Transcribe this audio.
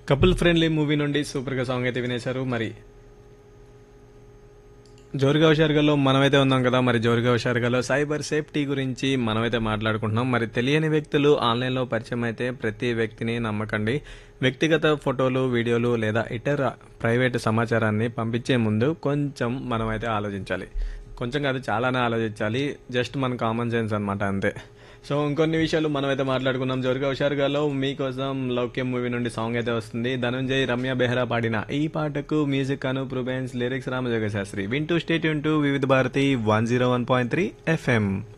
couple friendly movie నుండి super గా song అయితే వినేశారు మరి జోరుగా హుషారుగాలో మనమైతే ఉన్నాం కదా మరి జోరుగా హుషారుగాలో సైబర్ సేఫ్టీ గురించి మనమైతే మాట్లాడుకుంటున్నాం మరి తెలియని వ్యక్తులు ఆన్లైన్లో పరిచయం అయితే ప్రతి వ్యక్తిని నమ్మకండి వ్యక్తిగత ఫోటోలు వీడియోలు లేదా ఇతర ప్రైవేట్ సమాచారాన్ని పంపించే ముందు కొంచెం మనమైతే ఆలోచించాలి కొంచెం కాదు చాలానే ఆలోచించాలి జస్ట్ మన కామన్ సెన్స్ అనమాట అంతే సో ఇంకొన్ని విషయాలు మనమైతే మాట్లాడుకున్నాం జోరుగా హుషారుగాలో మీకోసం లౌక్యం మూవీ నుండి సాంగ్ అయితే వస్తుంది ధనుంజయ్ రమ్య బెహ్రా పాడిన ఈ పాటకు music Anup Rubens lyrics Ramajoga Sastry వింటూ stay tuned to Vividh Bharati one zero one point three FM